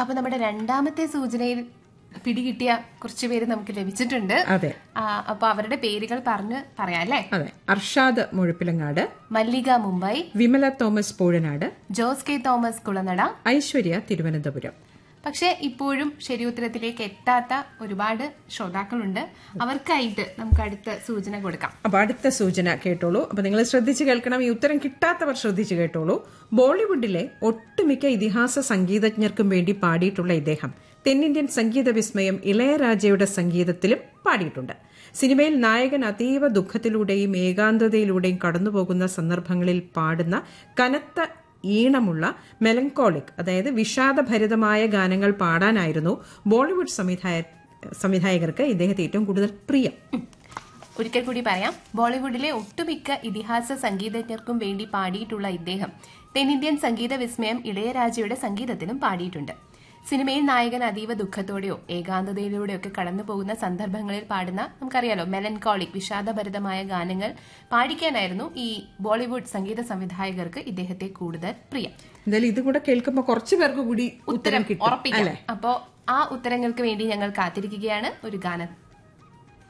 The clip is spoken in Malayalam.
അപ്പൊ നമ്മുടെ രണ്ടാമത്തെ സൂചനയിൽ പിടികിട്ടിയ കുറച്ചു പേര് നമുക്ക് ലഭിച്ചിട്ടുണ്ട് അതെ ആ, അപ്പൊ അവരുടെ പേരുകൾ പറഞ്ഞ് പറയാം അല്ലേ അതെ Arshad Muzhappilangad Mallika Mumbai Vimala Thomas Poozhanad Jose K Thomas Kulanada Aishwarya Thiruvananthapuram പക്ഷെ ഇപ്പോഴും ശരിയുത്തരത്തിലേക്ക് എത്താത്ത ഒരുപാട് ശ്രോതാക്കളുണ്ട് അവർക്കായിട്ട് നമുക്ക് അടുത്ത സൂചന കൊടുക്കാം അപ്പൊ അടുത്ത സൂചന കേട്ടോളൂ അപ്പൊ നിങ്ങൾ ശ്രദ്ധിച്ചു കേൾക്കണം ഈ ഉത്തരം കിട്ടാത്തവർ ശ്രദ്ധിച്ചു കേട്ടോളൂ ബോളിവുഡിലെ ഒട്ടുമിക്ക ഇതിഹാസ സംഗീതജ്ഞർക്കും വേണ്ടി പാടിയിട്ടുള്ള ഇദ്ദേഹം തെന്നിന്ത്യൻ സംഗീത വിസ്മയം ഇളയരാജയുടെ സംഗീതത്തിലും പാടിയിട്ടുണ്ട് സിനിമയിൽ നായകൻ അതീവ ദുഃഖത്തിലൂടെയും ഏകാന്തതയിലൂടെയും കടന്നുപോകുന്ന സന്ദർഭങ്ങളിൽ പാടുന്ന കനത്ത ഈണമുള്ള മെലങ്കോളിക് അതായത് വിഷാദഭരിതമായ ഗാനങ്ങൾ പാടാനായിരുന്നു ബോളിവുഡ് സംവിധായ സംവിധായകർക്ക് ഇദ്ദേഹത്തെ ഏറ്റവും കൂടുതൽ പ്രിയം ഒരിക്കൽ കൂടി പറയാം ബോളിവുഡിലെ ഒട്ടുമിക്ക ഇതിഹാസ സംഗീതജ്ഞർക്കും വേണ്ടി പാടിയിട്ടുള്ള ഇദ്ദേഹം തെന്നിന്ത്യൻ സംഗീത വിസ്മയം ഇളയരാജയുടെ സംഗീതത്തിലും പാടിയിട്ടുണ്ട് സിനിമയിൽ നായകൻ അതീവ ദുഃഖത്തോടെയോ ഏകാന്തതയിലൂടെയോ ഒക്കെ കടന്നു പോകുന്ന സന്ദർഭങ്ങളിൽ പാടുന്ന നമുക്കറിയാലോ മെലൻകോളിക് വിഷാദഭരിതമായ ഗാനങ്ങൾ പാടിക്കാനായിരുന്നു ഈ ബോളിവുഡ് സംഗീത സംവിധായകർക്ക് ഇദ്ദേഹത്തെ കൂടുതൽ പ്രിയം എന്തായാലും ഇത് കൂടെ കേൾക്കുമ്പോൾ കുറച്ചു പേർക്ക് കൂടി ഉത്തരം കിട്ടും ഉറപ്പിക്കാം അപ്പോ ആ ഉത്തരങ്ങൾക്ക് വേണ്ടി ഞങ്ങൾ കാത്തിരിക്കുകയാണ് ഒരു ഗാനം